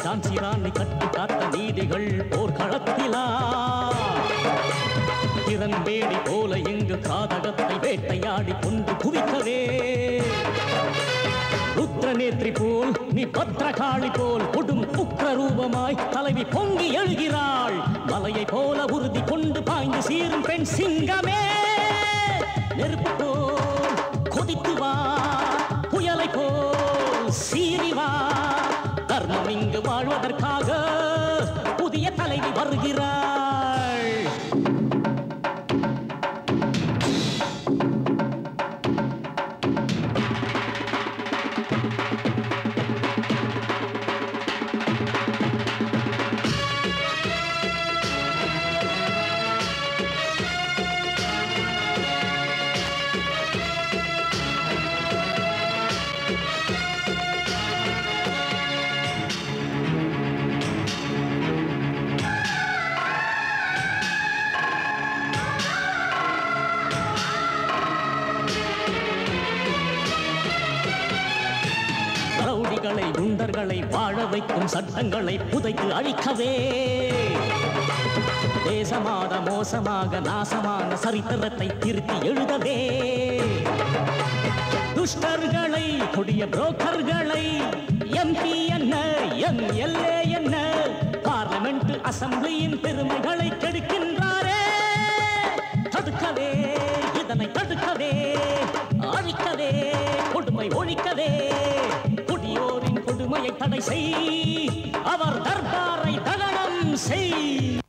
ஜான்சி ராணி கட்டி காத்த நீதிகள் போர்க்களத்திலா கிரண்பேடி போல இங்கு காதகத்தை வேட்டையாடி கொண்டு குவிக்கவே ருத்ரநேத்ரி போல் நீ பத்ரகாளி போல் கொடும் உக்ர ரூபமாய் தலைவி பொங்கி எழுகிறாள் மலையை போல உறுதி கொண்டு பாய்ந்து சீரும் பெண் சிங்கமே நெருப்பு போல் கொதித்து வா புயலை போல் சீறி வா தர்மம் இங்கு வாழ்வதற்காக புதிய தலைவி வருகிறாள் ரவுடிகளை குண்டர்களை வாழ வைக்கும் சட்டங்களை புதைத்து அழிக்கவே தேசமாக மோசமாக நாசமான சரித்திரத்தை திருத்தி எழுதவே துஷ்டர்களை கொடிய புரோக்கர்களை எம்பி என்ன எம்எல்ஏ என்ன பார்லிமெண்ட் அசம்பிளியின் பெருமைகளை கெடுக்கின்றாரே தடுக்கவே இதனை தடுக்கவே அழிக்கவே கொடுமை ஒழிக்கவே கொடியோரின் கொடுமையை தடை செய் அவர் தர்பாரை தகனம் செய்